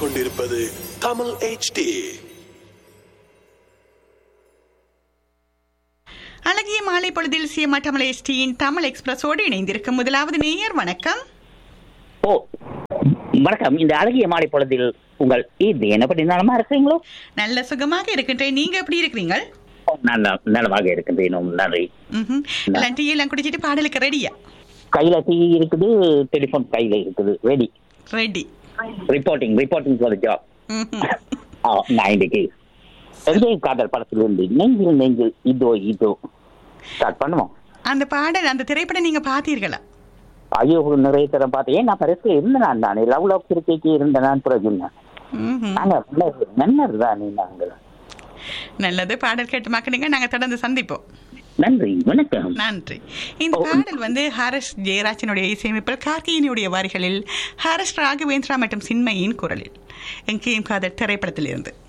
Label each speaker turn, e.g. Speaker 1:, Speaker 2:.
Speaker 1: கேட்டுக்கொண்டிருப்பது தமிழ் HD
Speaker 2: அழகிய மாலை பொழுதில் சிஎம் தமிழ் எஸ்டியின் தமிழ் எக்ஸ்பிரஸோடு இணைந்திருக்கும் முதலாவது நேயர் வணக்கம்
Speaker 3: ஓ வணக்கம் இந்த அழகிய மாலை பொழுதில் உங்கள் இது என்ன பற்றி நலமா இருக்கிறீங்களோ
Speaker 2: நல்ல சுகமாக இருக்கின்றேன் நீங்க எப்படி இருக்கிறீங்க
Speaker 3: ஓ, நான் ந- நலமாக இருக்கின்றேன் நன்றி
Speaker 2: ம்ஹும். எல்லாம் டீ எல்லாம் குடிச்சிட்டு பாடலுக்கு ரெடியா
Speaker 3: கையில டீ இருக்குது டெலிபோன் கையில இருக்குது ready
Speaker 2: ready
Speaker 3: reporting reporting for job நான் இன்னைக்கு எங்கே காதல் படத்தில் இருந்து நெஞ்சில் நெஞ்சில் இதோ இதோ ஸ்டார்ட் பண்ணுவோம்
Speaker 2: அந்த பாடல் அந்த திரைப்படம் நீங்க பாத்தீர்களா
Speaker 3: ஐயோ நிறைய தரம் பார்த்தேன் நான் பரிசுல இருந்தேன் நான் தானே லவ் லவ் கிரிக்கெட் இருந்தேன் நான் பிரஜுங்க
Speaker 2: ம்ஹும்.
Speaker 3: நாங்க நன்னர் தானே நாங்கள்
Speaker 2: நல்லது பாடல் கேட்டு மக்களுங்க நாங்க தொடர்ந்து சந்திப்போம்
Speaker 3: நன்றி வணக்கம்
Speaker 2: நன்றி இந்த
Speaker 3: ஓ.
Speaker 2: பாடல் வந்து ஹாரஸ் ஜெயராஜனுடைய இசையமைப்பில் கார்த்தியினுடைய வரிகளில் ஹாரஸ் ராகவேந்திரா மற்றும் சின்மையின் குரலில் எங்கேயும் காதல் திரைப்படத்தில் இருந்து